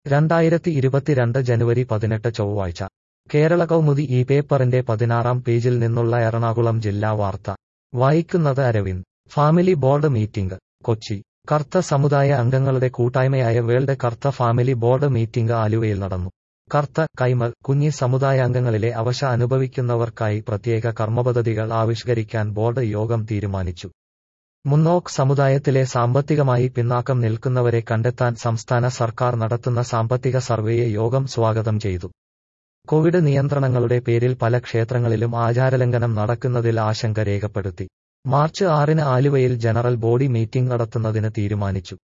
രണ്ടായിരത്തി ഇരുപത്തിരണ്ട് ജനുവരി പതിനെട്ട് ചൊവ്വാഴ്ച കേരള കൗമുദി ഈ പേപ്പറിന്റെ പതിനാറാം പേജിൽ നിന്നുള്ള എറണാകുളം ജില്ലാ വാർത്ത വായിക്കുന്നത് Aravind family board meeting Kochi Kartha സമുദായ അംഗങ്ങളുടെ കൂട്ടായ്മയായ world Kartha family board meeting ആലുവയിൽ നടന്നു കർത്ത കൈമൾ കുഞ്ഞി സമുദായാംഗങ്ങളിലെ അവശ അനുഭവിക്കുന്നവർക്കായി പ്രത്യേക കർമ്മപദ്ധതികൾ ആവിഷ്കരിക്കാൻ ബോർഡ് യോഗം തീരുമാനിച്ചു മുന്നോക്ക് സമുദായത്തിലെ സാമ്പത്തികമായി പിന്നാക്കം നിൽക്കുന്നവരെ കണ്ടെത്താൻ സംസ്ഥാന സർക്കാർ നടത്തുന്ന സാമ്പത്തിക സർവേയെ യോഗം സ്വാഗതം ചെയ്തു കോവിഡ് നിയന്ത്രണങ്ങളുടെ പേരിൽ പല ക്ഷേത്രങ്ങളിലും ആചാരലംഘനം നടക്കുന്നതിൽ ആശങ്ക രേഖപ്പെടുത്തി മാർച്ച് ആറിന് ആലുവയിൽ ജനറൽ ബോഡി മീറ്റിംഗ് നടത്തുന്നതിന് തീരുമാനിച്ചു